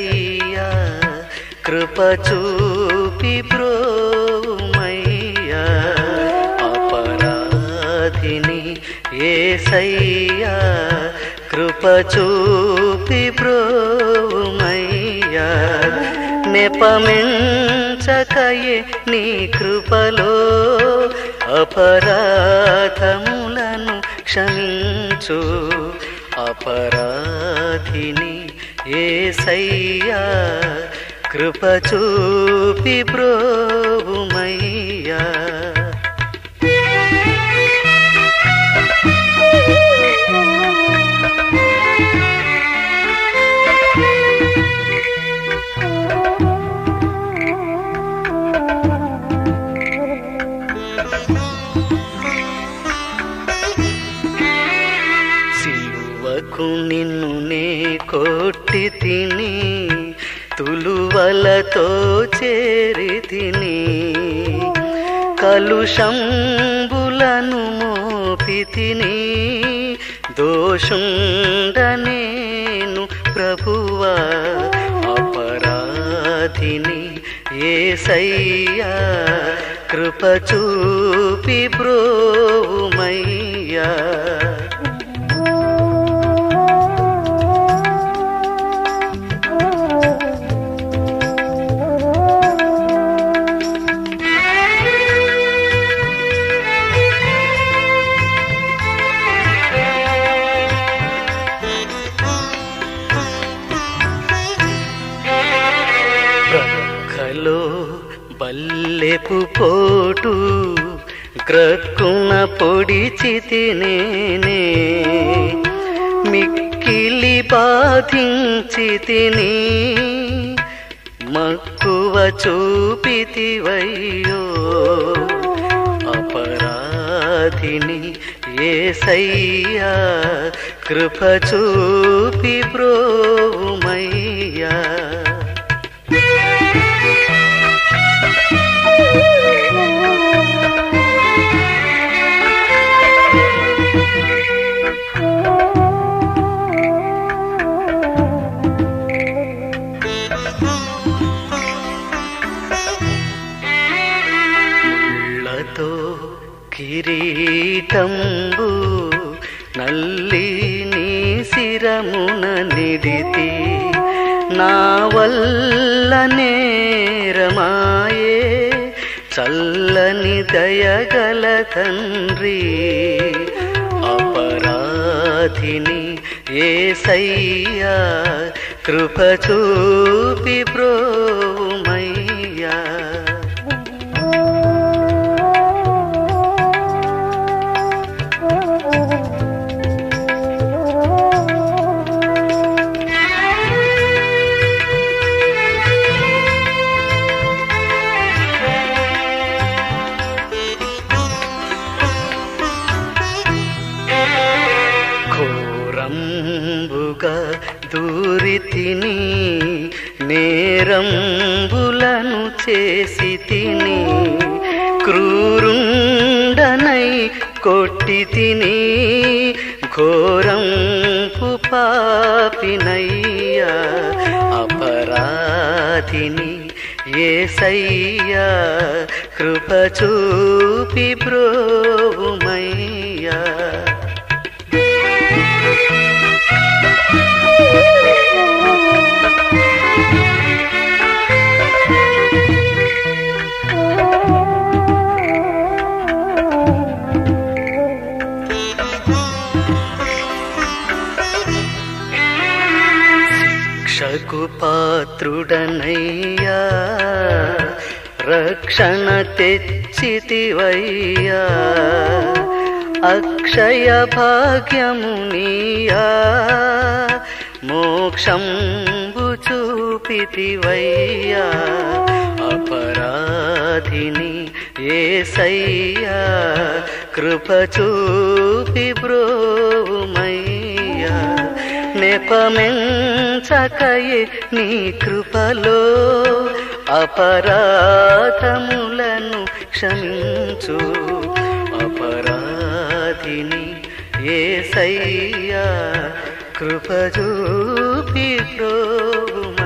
ఏసయ్యా కృప చూపి బ్రోమయ్యా అపరాధిని ఏసయ్యా కృప చూపి బ్రోమయ్యా నెపమెంచకయే నీ కృపలో అపరాధములను క్షమించు అపరాధిని ఏసయ్యా కృప చూపి బ్రోమయ్యా సిలువకు నిన్ను నే కొట్టి తిని తులువలతో చేరి తిని కలుషంబులను మోపి తిని దోషుండనేను ప్రభువా అపరాధిని ఏసయ్యా కృప చూపి బ్రోమయ్యా ప్రక్కలో బల్లెపు పోటు గ్రక్కున పొడిచి నేనే మిక్కిలి బాధించి తిని మక్కువ చూపితివయ్యో అపరాధిని ఏసయ్యా కృప చూపి బ్రోమయ్యా ముళ్ళతో కిరీటంబు నల్లి నీ శిరమున నిడితి నా వల్ల నేరమాయే చల్లని దయగల తండ్రి అపరాధిని ఏసయ్యా కృప చూపి బ్రోమయ్యా ఘోరంబుగా దూరి తిని నేరంబులను చేసి తిని క్రూరుండనై కొట్టి తిని ఘోరంపు పాపినయ్యా అపరాధిని ఏసయ్యా కృప చూపి బ్రోమయ్యా శిక్షకు పాత్రుడనయ్యా రక్షణ తెచ్చితివయ్యా అక్షయ భాగ్యమునియా మోక్షంబు చూపితివయ్యా అపరాధిని ఏసయ్యా కృప చూపి బ్రోమయ్యా నెపమెంచకయే నీ కృపలో అపరాధములను క్షమించు అపరాధిని ఏసయ్యా కృప చూపి ప్రోమ